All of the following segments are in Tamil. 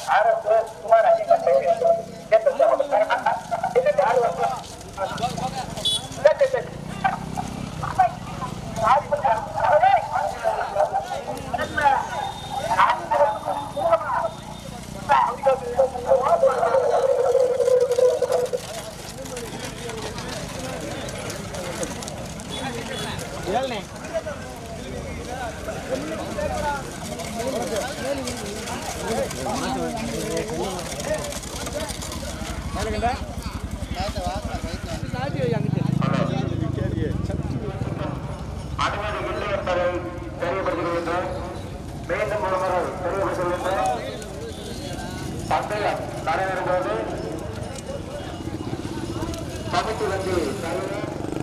அரசு சுமார் அதிகம் அனுமதி இல்லை என்பதை தெரியப்படுத்துகின்றோம் மீண்டும் ஒரு முறை தெரியப்படுத்துகின்றோம் பந்தயம் நடைபெறும் போது கமிட்டி வந்து தலைவர்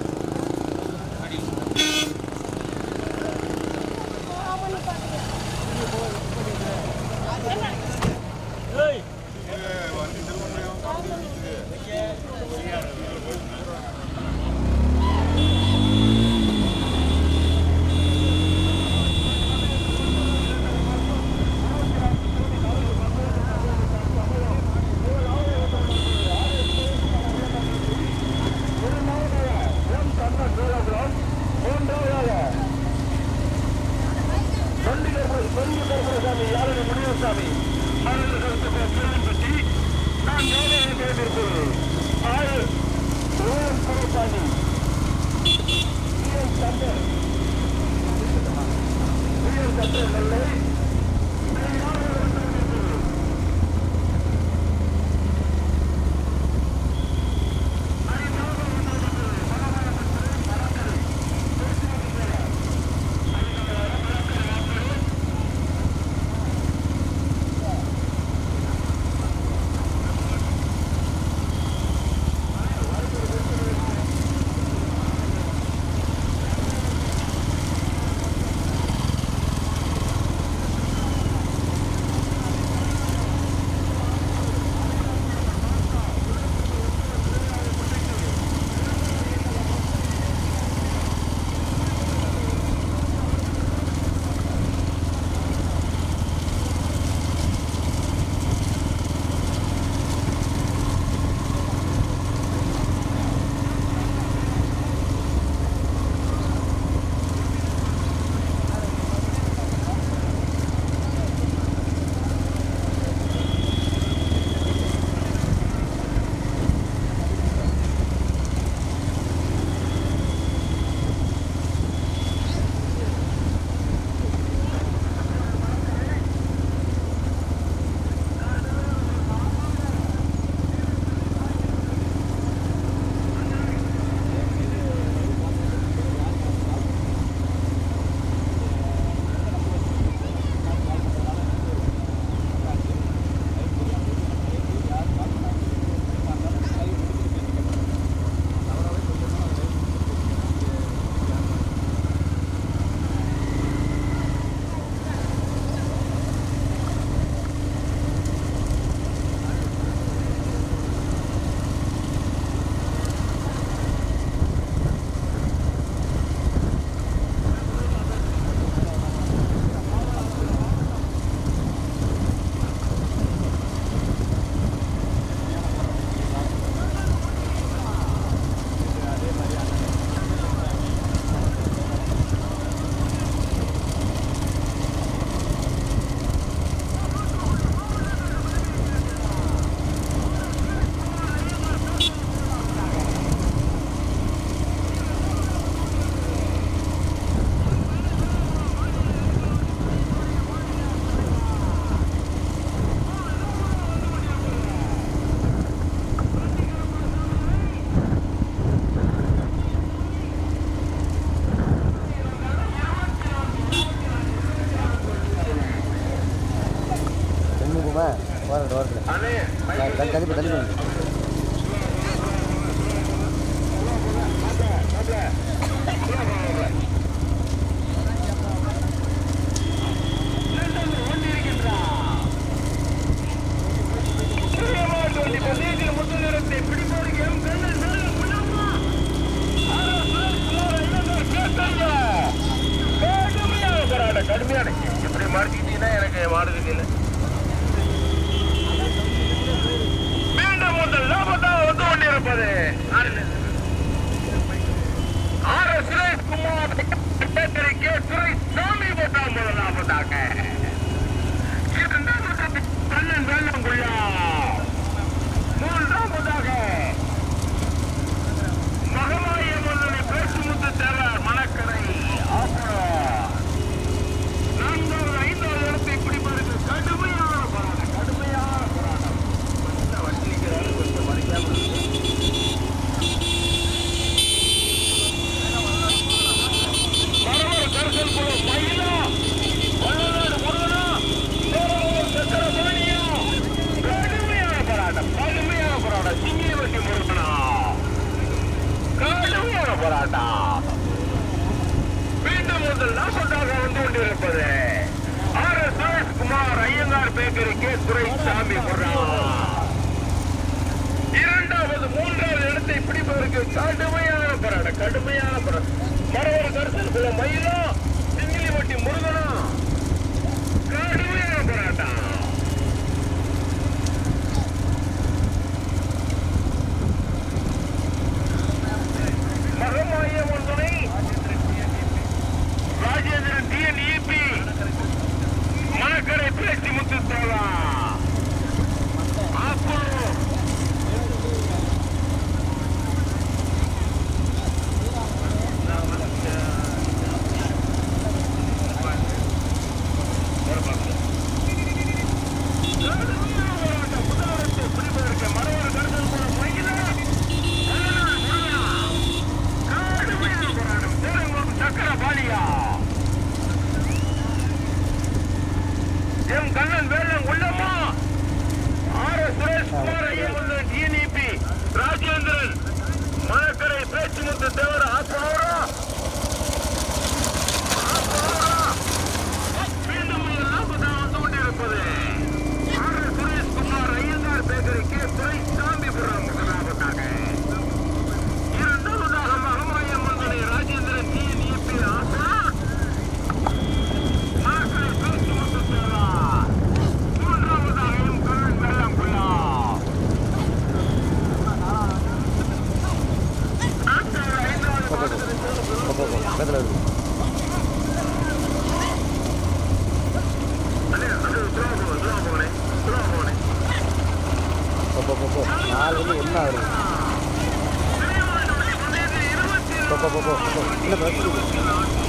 தென்முகமா ஓரத்தில் ஓரத்தில் தள்ளி தள்ளி தள்ளி போங்க. கடுமையான இப்படி மாறிக்கிட்டீங்கன்னா எனக்கு மாடுறதுக்கு இல்லை முதலாவதாக இரண்டாவதாக கண்ணன் வேலங்குள்ளா மூன்றாவதாக மகமாய மன்னனை பேசுமுத்து தேவர் மணக்கரை ஆப்பரம் நான்காவது ஐந்தாவது இடத்தை பிடிப்பதற்கு கடுமையான போராட்டம் கடுமையான போராட்டம் கொஞ்சம் வண்டிக்கிறாரு கொஞ்சம் மறைக்காம மரவர் கருசல் குளம் மயிலா வள்ளலார் முருகனா சேரவூர் சக்கரபாணியா கடுமையான போராட்டம் கடுமையான போராட்டம் சிங்கிலி வண்டி முருகனா கடுமையான போராட்டம் மீண்டும் முதல் நாற்பதாக வந்து கொண்டிருப்பது R S Sureshkumar Iyengar bakery K Duraisamy இரண்டாவது மூன்றாவது இடத்தை பிடிப்பதற்கு கடுமையான போராட்டம் கடுமையான போராட்டம் மரவர் கருத்தல் குல மயிலும் சிங்கிலிவட்டி முருகனும் கடுமையான போராட்டம் மகமாயம்மன் துணை ராஜேந்திரன் டிஎன்இபி மணக்கரை பேச்சு முத்து தேவா அப்போ எம் கண்ணன் வேலன் உள்ளமா ஆர் எஸ் சுரேஷ்குமார் ஐயங்குள்ளன் டிஎன்இபி ராஜேந்திரன் மணக்கரை பேச்சுமுத்து தேவர் ஆத்மனோரா மீண்டும் லாபத்தான் வந்து கொண்டிருப்பது R S Sureshkumar Iyengar bakery K Duraisamipuram முதலாவதாக இரண்டாவதாக மகமாயம் மந்தனை ராஜேந்திரன் டிஎன்இபி ஆசா மணக்கரை பேச்சுமுத்து தேவர் மூன்றாவதாக எம் கண்ணன் வெள்ளம் குள்ளா போ போ போ போ போ பக்கத்தில் இருக்கு போ போ போ போ நாலு வந்து ஒன்றா வருது போ போ போ போ போ இல்லை பஸ் இருக்கு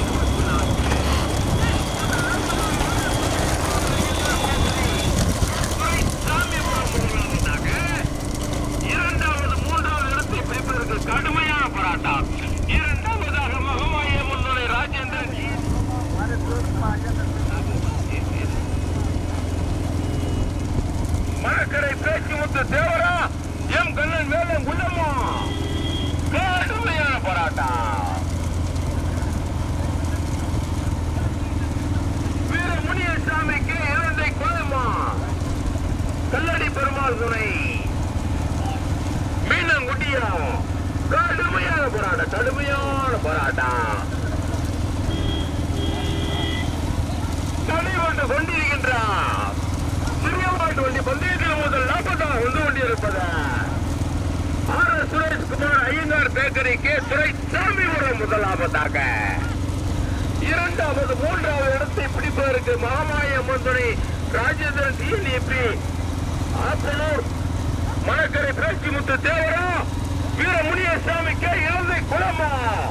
இரண்டாவது மூன்றாவது இடத்தை பிடிப்பதற்கு கடுமையான போராட்டம் இரண்டாவதாக மகமாய முன்னுரை ராஜேந்திரன் ஜி. மணக்கரை பேச்சு முத்து தேவரா எம் கண்ணன் வேலன் உள்ளமா கடுமையான போராட்டம் வீர முனியசாமிக்கு இலந்தை குலமா கல்லடி பெருமாள் துணை மீனங்குட்டியா கடுமையான போராட்டம் கடுமையான போராட்டம் தனி கொண்டு கொண்டிருக்கின்றார் சிறிய மாட்டு வண்டி பந்தயத்தில் முதல் நாற்பதாக வந்து கொண்டிருப்பது R S Sureshkumar Iyengar bakery K Duraisamipuram முதலாவதாக இரண்டாவது மூன்றாவது இடத்தை பிடிப்பதற்கு மகாமாய மந்திரி ராஜேந்திரன் டிஎன்இபி ஆப்பனூர் மணக்கரை பேச்சிமுத்து தேவரா வீர முனியசாமி கே இலந்தை குளமா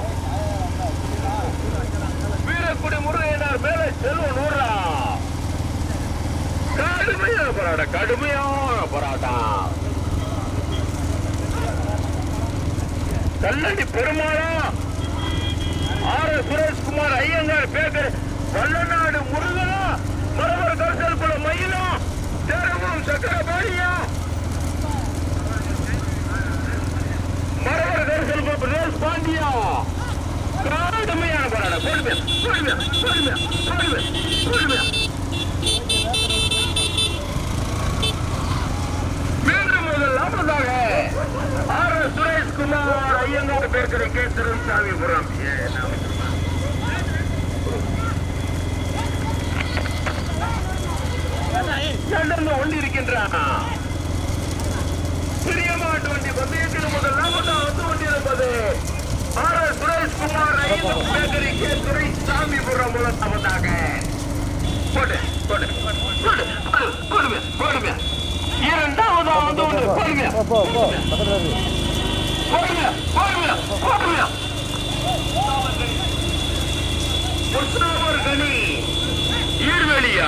வீரக்குடி முருகையனார் மேலே செல்வம் நூறா கடுமையான போராட்டம் கடுமையான போராட்டம் கல்லடி பெருமாளா R S Sureshkumar Iyengar baker Vallanadu முருகனா மரவர் கரிசல் குல மயிலா தேரகுளம் சக்கரபாணியா மரவர் கரிசல் குல பிரதேஷ் பாண்டியா கடுமையான போராட்டம் பொறுமையா பொறுமையா பொறுமையா பொறுமையா பொறுமையா மீண்டும் முதல் லாபத்தாக ஆர் எஸ் சுரேஷ்குமார் ஐயங்கார் பேக்கரை கே திருசாமிபுரம் நடந்து கொண்டிருக்கின்றான் சிறிய மாட்டு வண்டி பந்தயத்தில் முதல் லாபத்தாக வந்து கொண்டிருப்பது ஆர் எஸ் சுரேஷ்குமார் ஐயங்கார் பேக்கரை கே துரைசாமிபுரம் முதலாவதாக போடு போடு போடு போடு போடுமே போடுமே இரண்டாவதா வந்து ஒன்று போடுமே போ போ போ பக்கத்தில் இருக்கு போடுங்க போடுங்க போடுங்க கனி ஈர்வெளியா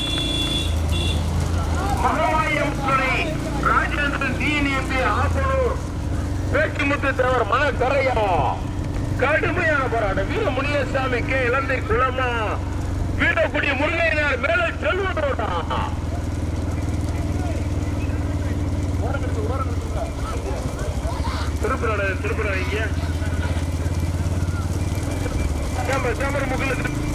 மகவாயம் துணை ராஜேந்திரன் டிஎன்ஏபி ஆப்பனூர் பேச்சுமுத்து தேவர் மனக்கரையா கடுமையான போராட்டம் வீர முனியசாமி கே இலந்தை குளமா வீரக்குடி முருகையினார் மேல செல்வதோடா திருப்புறாட திருப்புறா இங்க சாம்பர் சாம்பர் முகல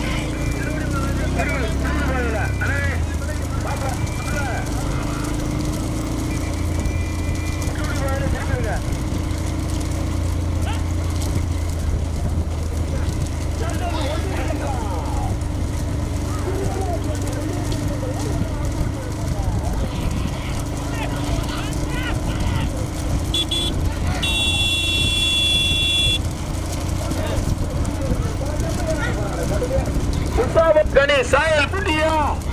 கணி சாயல் புடியா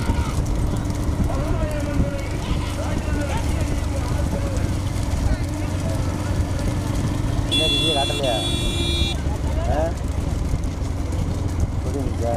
என்ன இது காட்டலையா ஆ புரியுதுச்சா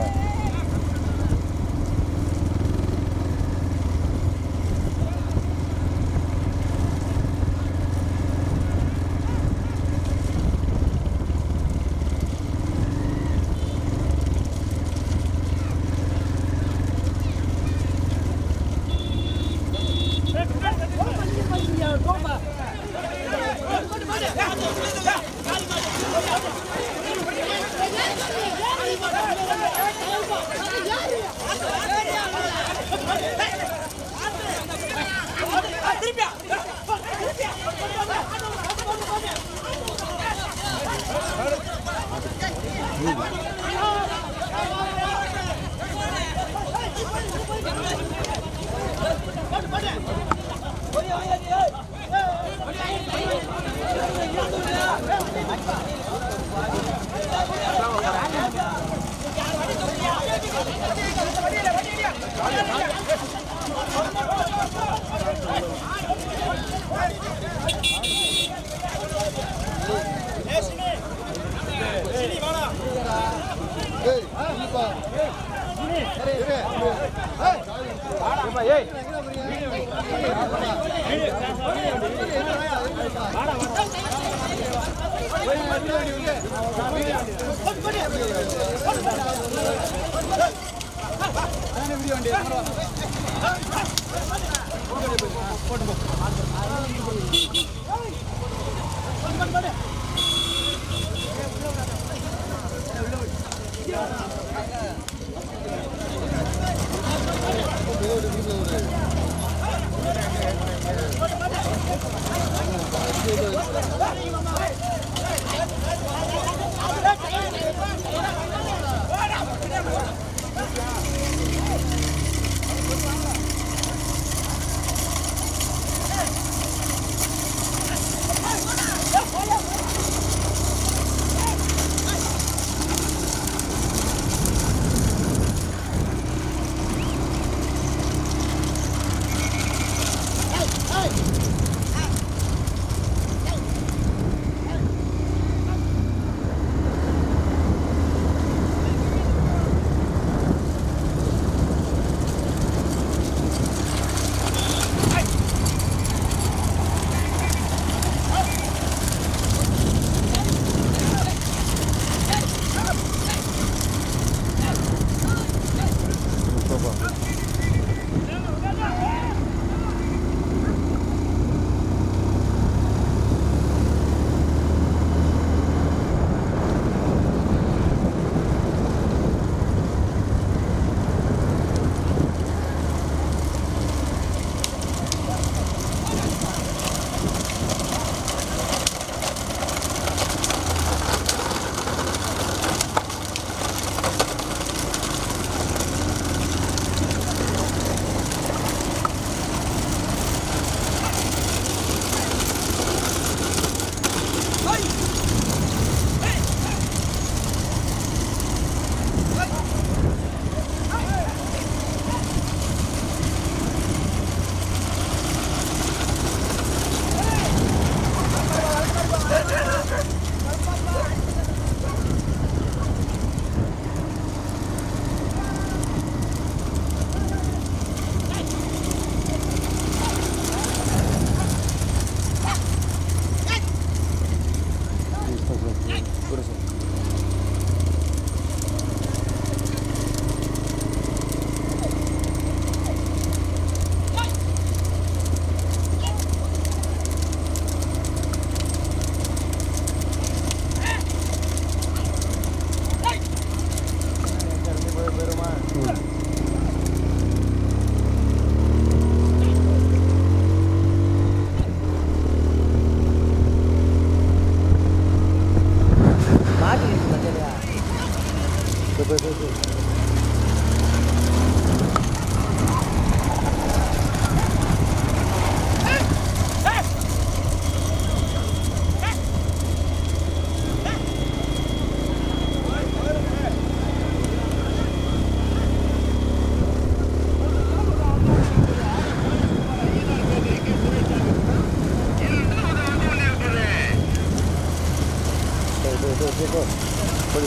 Hey!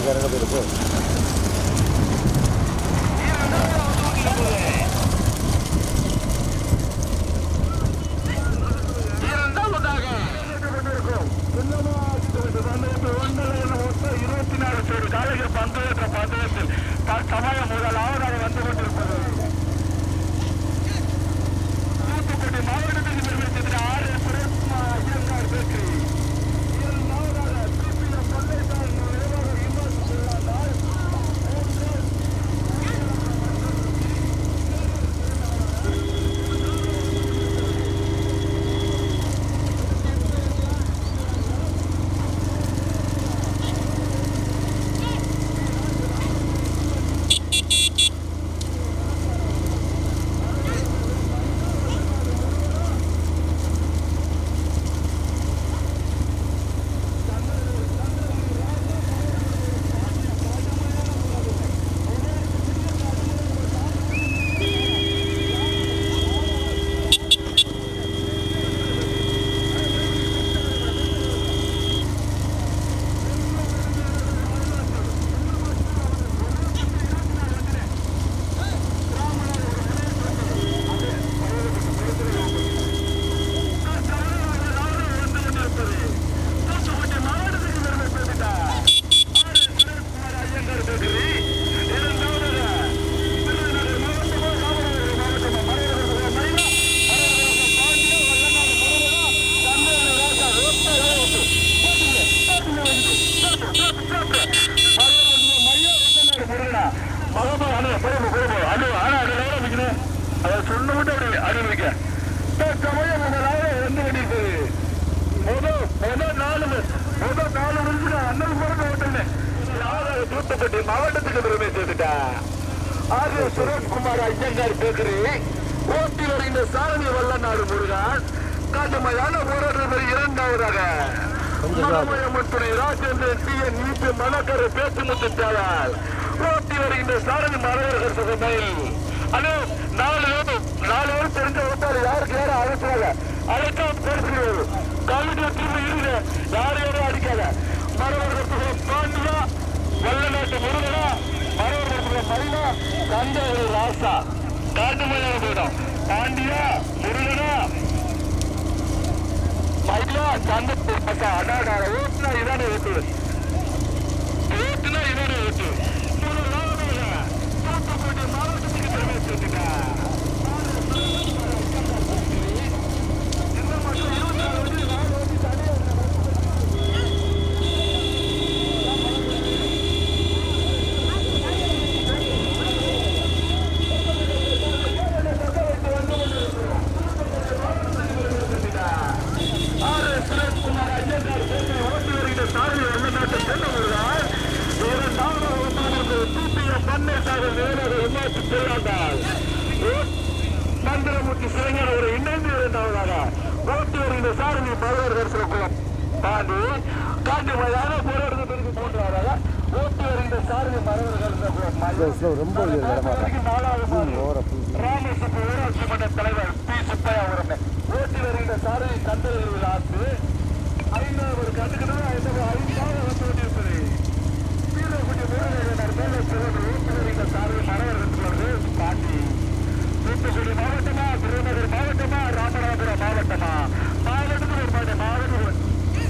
வேற எங்கே போயிருக்கு இரண்டாவதாக இருபத்தி நாலு பேர் காலையில் பங்கேற்ற பந்தயத்தில் சமயம் முதலாவதாக வந்து கொண்டிருப்பது தூத்துக்குடி மாவட்டத்திற்கு பெருமைச்சத்தில் ஆறு பிரேமா ஐயங்கார் பேக்கரி இரண்டாவதாக சிபிஎம் கொள்ளைத்தால் நிறைவாக இன்வாஸ் உள்ளாதால் சொன்ன மட்டும் அப்படி அனுபவிக்க சமயம் உங்களால வந்து கொண்டிருப்பது முதல் முதல் நாலு முதல் நாலு நிமிஷம் அண்ணன் பிறந்த ஓட்டல யாராவது தூத்துக்குடி மாவட்டத்துக்கு பெருமை சேர்த்துட்டா ஆகிய சுரேஷ்குமார் ஐயங்கார் பேக்கரி ஓட்டி வருகின்ற சாரணி வல்லநாடு முருகன் கடுமையான போராட்டத்தில் இரண்டாவதாக மனமயமன் துணை Rajendran T N E B Manakkarai பேச்சு முத்துட்டாளர் ஓட்டி வருகின்ற சாரணி மலையர்கள் சுகமையில் அண்ணே நாலு பேரும் நாலு பேரும் தெரிஞ்ச ஓட்டாரு யாருக்கு யாரும் அழைச்சாங்க அழைக்காம பேசுகிறது கல்வியில் திரும்ப இருக்குது யாரும் யாரும் அடிக்காத மரவர்கள் பாண்டியா வல்லநாட்டு முருகனா மரவர்கள் மரினா தந்தைகள் ராசா காட்டுமலையாக போயிடும் பாண்டியா முருகனா மயிலா சந்தத்து ராசா அடாடா ஓட்டுனா இதானே ஓட்டு ஓட்டுனா இதானே ஓட்டு தூத்துக்குடி மாவட்டத்துக்கு பெருமை சேர்த்துட்டா என்ன மட்டும் இருபத்தி நாலு வண்டி நாலு வண்டி தனியாக ஆர் எஸ் சுரேஷ்குமார் ஐயங்கார் பேட்டி ஓட்டி வருகிற சாரதி வெள்ளநாட்டு சென்னமுருகார் இரண்டாவது வகுப்பானது டிபிஎம் பன்னேசாகர் நிலையாக விமாசி செல்லாண்டால் மந்திரமூர்த்தி சிலைஞர் ஒரு இணைந்து இரண்டாவதாக ஓட்டி வருகிற சாரதி மருவர் தரிசனக்குளம் தாண்டி காட்டு மழையாக போராட்டத்திற்கு மூன்றாவதாக ஓட்டி வருகிற சாரதி மருவர் தரிசனக்குளம் ஸ்லோ ஸ்லோ ரொம்ப இது இடமா நாலாவது ஓவரா ஃபுல் ராமேஸ்வரம் ஊராட்சி மன்ற தலைவர் பி சுப்பையா அவர்கள் ஓட்டி வருகின்ற சாரதி தந்தர்கள் ஆத்து ஐந்தாவது கண்டுக்கிட்டு ஐந்தாவது ஐந்தாவது வந்து கொண்டிருப்பது வீரகுடி வீரர்கள் மேலே சிறந்த ஓட்டி வருகின்ற சாரதி மரவர்கள் பாண்டி தூத்துக்குடி மாவட்டமா திருநகர் மாவட்டமா ராமநாதபுரம் மாவட்டமா மாவட்டத்தில் ஒரு மாவட்டம் மாவட்டம்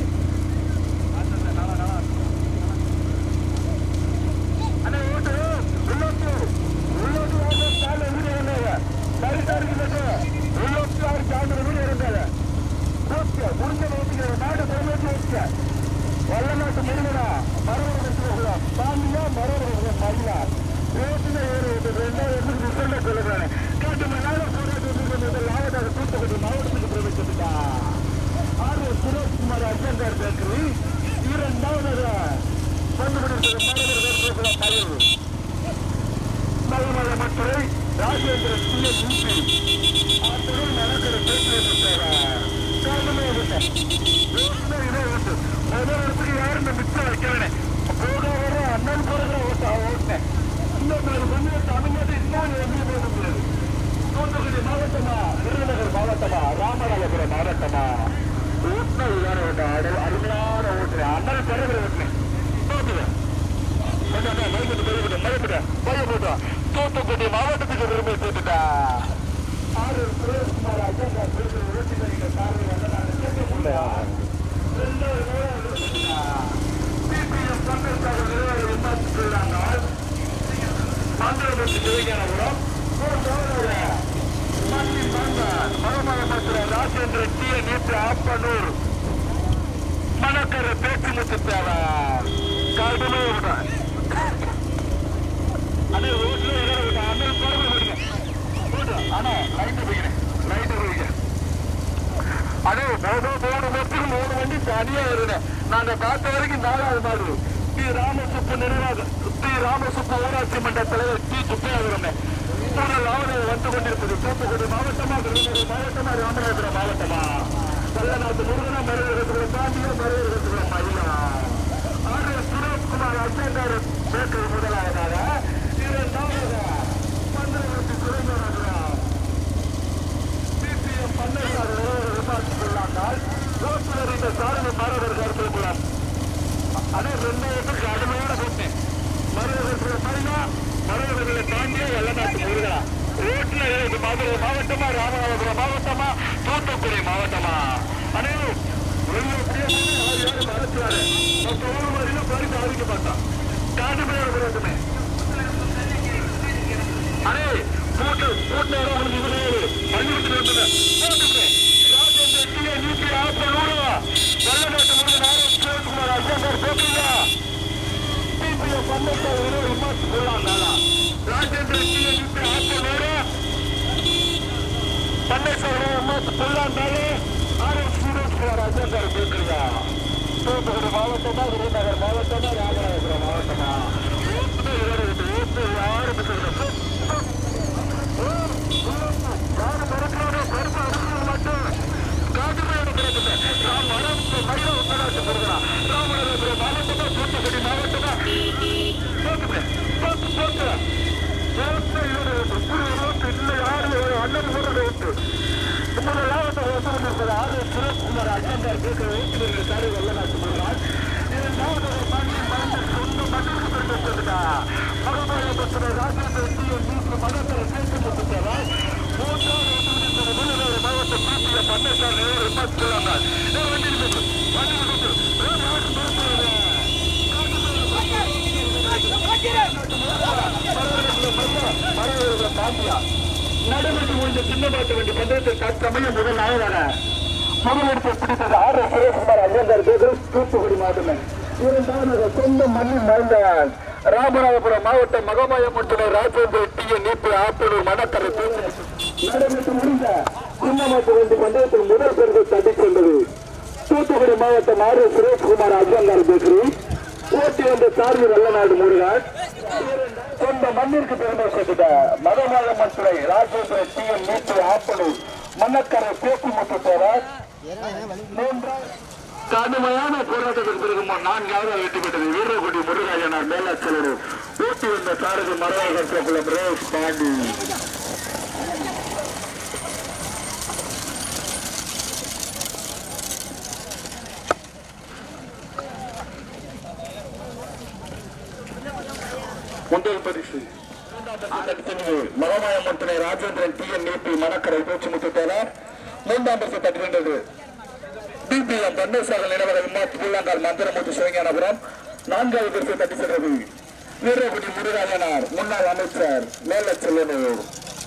அண்ணே ஓட்டு உள்ளோட்டு உள்ளோட்டு வாங்க சாலை வீடு இருந்தாங்க சரிசா இருக்கிறது உள்ளோட்டு ஆறு சாலை வீடு இருந்தாங்க ஓகே முடிஞ்ச ஓட்டுங்க நாடு பிரமேற்றி ஓட்டுங்க வல்லநாட்டு முருகனா மரவர்கள் போகலாம் சாமியா மரவர்கள் மயிலா ஓட்டுங்க ஏறு ஓட்டு ரெண்டாவது இடத்துக்கு ரிசல்ட் சொல்லுறேன் கேட்டு மணி நேரம் போராட்டம் லாவதாக தூத்துக்குடி மாவட்டத்துக்கு பிரவேசிச்சுட்டா R S Sureshkumar Iyengar bakery இரண்டாவது மதுரை ராஜேந்திர ஆத்தோடு நடக்கிற முதல் இடத்துக்கு யாரும் இந்த மிச்சம் வைக்கிறேன் போக வர அண்ணன் போகிற ஓட்ட ஓட்டினேன் இன்னொரு வந்து தமிழ்நாடு இன்னொரு எப்படி போக முடியாது தூத்துக்குடி மாவட்டமா விருதுநகர் மாவட்டமா ராமநாதபுரம் மாவட்டமா ஓட்டின இதான ஓட்ட அருமையான ஓட்டுறேன் அண்ணன் பிறகு ஓட்டினேன் ஓட்டுவேன் தூத்துக்குடி மாவட்டத்துக்கு பெருமை சேர்த்துட்டா ஆறு சுரேஷ்குமார் அஜந்தா பேசுகிற ஓட்டுநர்கள் சார்பில் வந்து நான் கேட்டுக்கொண்டேன். சிபிஎம் பங்கேற்காத நிறுவனம் விமர்சித்துள்ளாங்க மந்திரபுரத்து சிவஞானபுரம் மண்டி மன்னர் மகமகமத்திர ராஜேந்திர டி நேற்று ஆப்பனூர் மணக்கரை பேச்சு முத்து தேவை கடுமை விடுறேன் அண்ணே ரோட்ல இடம் விட்டேன் அண்ணே குழம்பு விடுங்க போட்டு அண்ணே லைட்டு போய்க்கிறேன் லைட்டு போய்க்கிறேன் அண்ணே மொதல் மூணு மட்டும் மூணு வண்டி தனியா இருந்தேன் நாங்க பார்த்த வரைக்கும் நாலாவது நாள் டி ராமசுப்பு நிர்வாக டி ராமசுப்பு ஊராட்சி மன்ற தலைவர் டி சுப்பையாகிறமே லாவணி வந்து கொண்டிருப்பது தூத்துக்குடி மாவட்டமா விருதுநகர் மாவட்டமா ராமநாதபுரம் மாவட்டமா கல்லநாட்டு முருகனா மருதகத்துக்குள்ள தாண்டிய மருதகத்துக்குள்ள மயிலா ஆறு சுரேஷ்குமார் அச்சேந்தார் பேக்கரி முதலாவதாக இரண்டாவதாக மந்திரவர்த்தி சுரேந்திரநாதராவ் சிபிஎம் பன்னெண்டாவது விமர்சித்துள்ளார்கள் ரோட்டில் இந்த சாரணி மாணவர் கருத்தில் கூடாது அதே ரெண்டாயிரத்துக்கு கடுமையான போட்டேன் மருதவர்களை மயிலா மருதவர்களை தாண்டிய வெள்ளநாட்டு முருகா ரோட்ல இது மதுரை மாவட்டமா ராமநாதபுரம் மாவட்டமா தூத்துக்குடி மாவட்டமா அனைவரும் வெளியே அப்படியே யாரும் மறைச்சுவாரு ஒரு வரையிலும் பறித்து அறிக்க மாட்டான் காட்டுமையோட பிறகுமே அடே போட்டு போட்டு நேரம் முடிஞ்சு கிடையாது பள்ளிக்கூடத்தில் இருந்தது போட்டுமே ராஜேந்திர டிஏ நியூபி ஆப்ப நூறுவா வெள்ளநாட்டு முருகன் ஆர் எஸ் சிவகுமார் அசங்கர் போட்டீங்க சிபிஎம் பன்னெண்டாவது இருபது விமாசி கொள்ளாங்க ராஜேந்திர டிஏ நியூபி ஆப்ப நூறு பன்னெண்டாவது விமாசி கொள்ளாண்டாலே ஆர் எஸ் சிவகுமார் அசங்கர் போட்டுருங்க தூத்துக்குடி மாவட்டமா விருதுநகர் மாவட்டமா ராமநாதபுரம் மாவட்டமா ஊத்து இருபது ஊத்து யாரு பிடிச்சிருக்க யாரு மறக்கிறாரோ கருப்பு அறுக்கிறது மட்டும் காட்டுமையோட பிறகுது ராம் மரம் மயில உத்தராட்சி பெறுகிறான் ராமநாதபுரம் மாவட்டமா தூத்துக்குடி மாவட்டமா போட்டுமே போட்டு போட்டு போட்டு இருபது இருபத்தி இல்லை ஆறு அண்ணன் முருகன் ஓட்டு உங்களோட லாபத்தை வசூல் இருப்பது ஆறு சுரேஷ்குமார் அஜந்தார் கேட்கிற ஓட்டுநர்கள் சாரி வெள்ளநாட்டு முருகன் இரண்டாவது மண்ணி மருந்து சொந்த மண்ணுக்கு பெருமைப்பட்டதா மகமாயபுத்திர ராஜேந்திர டிஎன் நீக்கு மகத்தில் சேர்த்து கொடுத்தவர் மூன்றாவது ஓட்டுநர் விருதுநகர் மாவட்ட பிபிஎ பன்னெண்டாம் நேரம் விமர்சிக்கிறாங்க வண்டி இருக்கு வண்டி இருக்கு நாட்டு மருத்துவர் நடைபெற்று முடிந்த சின்னமாட்டு வண்டி பந்தயத்தில் தற்சமயம் முதல் நாயகராக முதலெடுத்து பிடித்தது ஆர் எஸ் சுரேஷ்குமார் ஐயங்கார் பேதர் தூத்துக்குடி மாவட்டமே இரண்டாவது சொந்த மண்ணில் மறைந்தார் ராமநாதபுரம் மாவட்டம் மகமாயமுத்துறை ராஜேந்திர டி என் நீப்பு ஆப்பூர் மணக்கரை நடைபெற்று முடிந்த சின்னமாட்டு வண்டி பந்தயத்தில் முதல் பரிசு தட்டிச் சென்றது தூத்துக்குடி மாவட்டம் R S Sureshkumar Iyengar bakery ஓட்டி வந்த சார்பு வெள்ளநாடு முருகன் சொந்த மண்ணிற்கு பெருமை சேர்த்துட்ட மதமாயமத்துறை ராஜேந்திர டி என் நீட்டு ஆப்பனூர் மன்னக்கரை பேக்குமுத்து தேவர் கடுமையான போராட்டத்துக்கு பிறகு மு- நான்காவது வெற்றி பெற்றது வீரகுடி முருகாயனார் மேலாச்சலர் ஊட்டி வந்த சாரதி மரவாளர் குளம் ரேஷ் பாண்டி முதல் பரிசு மகமாயம்மன் துணை ராஜேந்திரன் டி என் நீப்பி மணக்கரை பேச்சுமுத்து தேவர் மூன்றாம் பரிசு தட்டுகின்றது பிபிஎம் பன்னேசாகல் நிலவர விமாத் புல்லாங்கால் மந்திரமூர்த்தி சிவஞானபுரம் நான்காவது பரிசு தட்டி சென்றது வீரகுடி முருகாயனார் முன்னாள் அமைச்சர் மேல செல்லனூர்